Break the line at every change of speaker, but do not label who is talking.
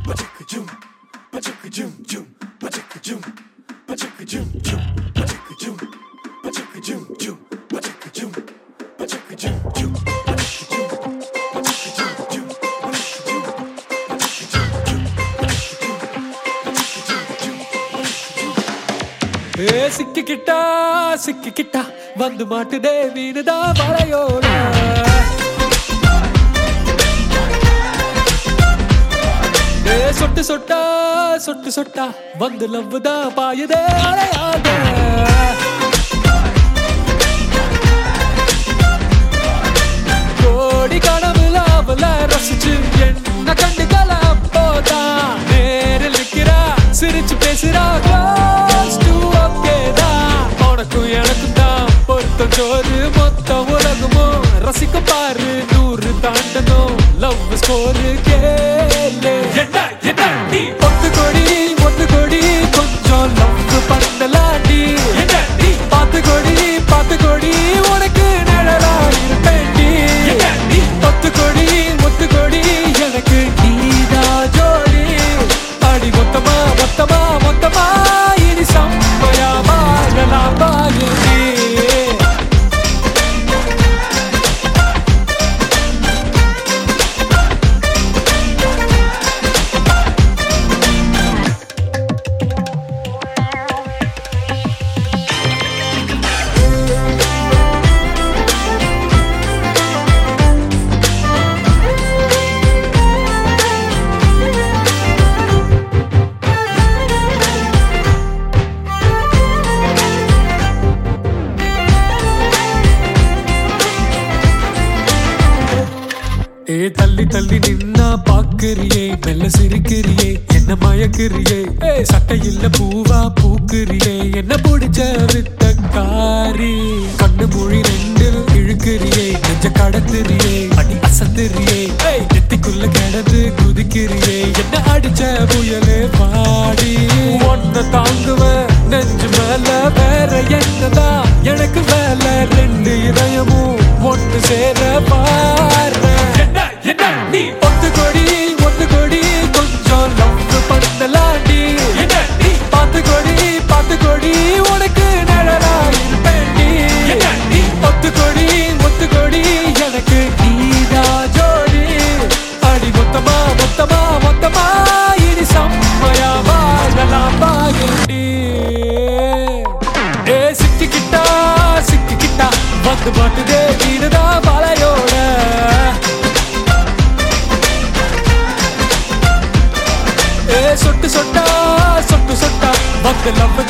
ஏ சிக்கிக்கிட்டா சிக்கிக்கிட்டா வந்து மாட்டுதே மீனுதா வலையோட ஏ சொட்டு சொட்டா சொட்டு சொட்டா வந்து லவ்வுதா பாயுதே அலையாக கோடி கனவுல அவள ரசிச்சு என்ன கண்டுக்கல அப்போதான் நேரில் நிக்கிறா சிரிச்சு பேசுறா close to okay தான் உனக்கும் எனக்கும் தான் பொருத்தம் சோறு மொத்த உலகமும் ரசிக்க பாரு நூறு தாண்டணும் லவ் ஸ்கோரு கேளு என்ன என்ன நீ ஒத்து கொடி ஒத்து கொடி கொஞ்சம் லவ் பண்ணலாடி என்ன நீ பாத்து கொடி பாத்து கொடி உனக்கு நிழலா இருப்பேன்டி நீ ஒத்து கொடி ஒத்து கொடி எனக்கு நீதா ஜோடி அடி மொத்தமா மொத்தமா மொத்தமா இனி சம்பயா வாழலாம் பாருடி ஏ தள்ளி தள்ளி நின்னா பாக்குறியே மெல்ல சிரிக்கிறியே என்ன மயக்கிறியே ஏ சட்டையில்ல பூவா பூக்குறியே என்ன பிடிச்ச வித்த காரி கண்ணு மொழி ரெண்டில் இழுக்கிறியே நெஞ்ச கடத்துறியே அடி அசத்துறியே ஏய் நெத்திக்குள்ள கிடந்து குதிக்கிறியே என்ன அடிச்ச புயலே பாடி ஒன்ன தாங்குவேன் நெஞ்சு மேல வேற என்னதா எனக்கு வேலை ரெண்டு இதயமும் ஒன்று சேர பாரு என்ன என்ன நீ ஒத்து கொடி ஒத்து கொடி கொஞ்சம் லவ் பண்ணலாடி என்ன நீ பாத்து கொடி பாத்து கொடி உனக்கு நிழலா இருப்பேன்டி என்ன நீ ஒத்து கொடி ஒத்து கொடி எனக்கு நீதா ஜோடி அடி மொத்தமா மொத்தமா மொத்தமா இனி செம்மையா வாழலாம் பாயண்டி ஏ சிக்கிக்கிட்டா சிக்கிக்கிட்டா வந்து மாட்டுதே வீடுதா வலையோட ஏ சொட்டு சொட்டா சொட்டு சொட்டா வந்து லவ்